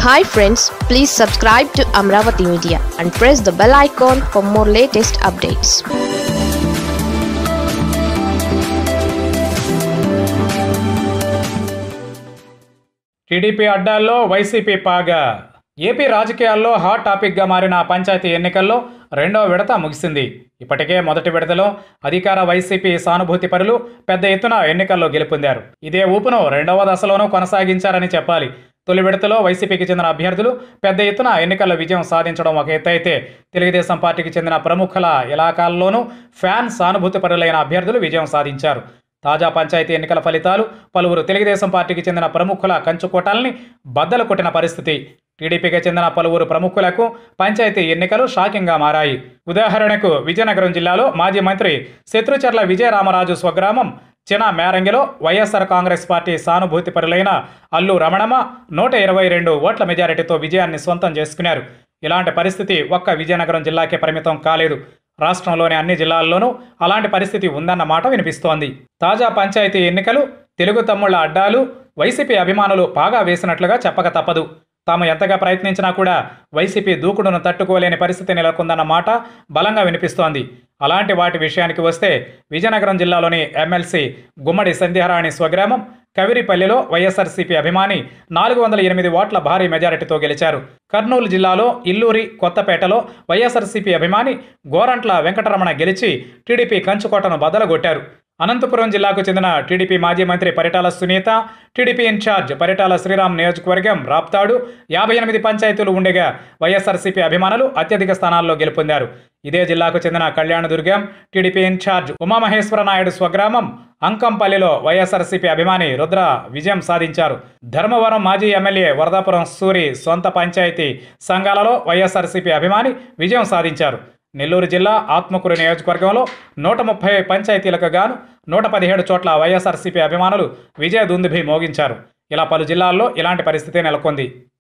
hi friends please subscribe to Amaravati media and press the bell icon for more latest updates TDP అడ్డాల్లో YCP పాగా AP రాజకీయాల్లో hot టాపిక్గా మారిన పంచాయతీ ఎన్నికల్లో రెండో విడత ముగిసింది ఇప్పటికే మొదటి విడతలో అధికార వైసీపీ సానుభూతి పరులు పెద్ద ఎత్తున ఎన్నికల్లో గెలుపొందారు ఇదే ఊపును రెండవ దశలోనూ కొనసాగించారని చెప్పాలి తొలి విడతలో వైసీపీకి చెందిన అభ్యర్థులు పెద్ద ఎత్తున ఎన్నికల్లో విజయం సాధించడం ఒక ఎత్తు అయితే తెలుగుదేశం పార్టీకి చెందిన ప్రముఖుల ఇలాకాల్లోనూ ఫ్యాన్ సానుభూతి పరులైన అభ్యర్థులు విజయం సాధించారు తాజా పంచాయతీ ఎన్నికల ఫలితాలు పలువురు తెలుగుదేశం పార్టీకి చెందిన ప్రముఖుల కంచుకోటాలని బద్దలు కొట్టిన పరిస్థితి టీడీపీకి చెందిన పలువురు ప్రముఖులకు పంచాయతీ ఎన్నికలు షాకింగ్గా మారాయి ఉదాహరణకు విజయనగరం జిల్లాలో మాజీ మంత్రి శత్రుచర్ల విజయరామరాజు స్వగ్రామం చిన మేరంగిలో వైఎస్ఆర్ కాంగ్రెస్ పార్టీ సానుభూతి పరులైన అల్లు రమణమ్మ నూట ఇరవై రెండు ఓట్ల మెజారిటీతో విజయాన్ని సొంతం చేసుకున్నారు ఇలాంటి పరిస్థితి ఒక్క విజయనగరం జిల్లాకే పరిమితం కాలేదు రాష్ట్రంలోని అన్ని జిల్లాల్లోనూ అలాంటి పరిస్థితి ఉందన్న మాట వినిపిస్తోంది తాజా పంచాయతీ ఎన్నికలు తెలుగు తమ్ముళ్ల అడ్డాలు వైసీపీ అభిమానులు పాగా వేసినట్లుగా చెప్పక తప్పదు తాము ఎంతగా ప్రయత్నించినా కూడా వైసీపీ దూకుడును తట్టుకోలేని పరిస్థితి నెలకొందన్న మాట బలంగా వినిపిస్తోంది అలాంటి వాటి విషయానికి వస్తే విజయనగరం జిల్లాలోని ఎమ్మెల్సీ గుమ్మడి సంధ్యారాణి స్వగ్రామం కవిరిపల్లిలో వైఎస్ఆర్సీపీ అభిమాని నాలుగు వందల ఎనిమిది ఓట్ల భారీ మెజారిటీతో గెలిచారు కర్నూలు జిల్లాలో ఇల్లూరి కొత్తపేటలో వైఎస్ఆర్సీపీ అభిమాని గోరంట్ల వెంకటరమణ గెలిచి టీడీపీ కంచుకోటను బదలగొట్టారు అనంతపురం జిల్లాకు చెందిన టీడీపీ మాజీ మంత్రి పరిటాల సునీత టీడీపీ ఇన్ఛార్జ్ పరిటాల శ్రీరామ్ నియోజకవర్గం రాప్తాడు యాభై ఎనిమిది పంచాయతీలు ఉండగా వైఎస్ఆర్సీపీ అభిమానులు అత్యధిక స్థానాల్లో గెలుపొందారు ఇదే జిల్లాకు చెందిన కళ్యాణదుర్గం టీడీపీ ఇన్ఛార్జ్ ఉమామహేశ్వర నాయుడు స్వగ్రామం అంకంపల్లిలో వైఎస్ఆర్సీపీ అభిమాని రుద్ర విజయం సాధించారు ధర్మవరం మాజీ ఎమ్మెల్యే వరదాపురం సూరి సొంత పంచాయతీ సంఘాలలో వైఎస్ఆర్సీపీ అభిమాని విజయం సాధించారు నెల్లూరు జిల్లా ఆత్మకూరు నియోజకవర్గంలో నూట ముప్పై పంచాయతీలకు గాను నూట పదిహేడు చోట్ల వైఎస్ఆర్సీపీ అభిమానులు విజయ దుందుభి మోగించారు ఇలా పలు జిల్లాల్లో ఇలాంటి పరిస్థితి నెలకొంది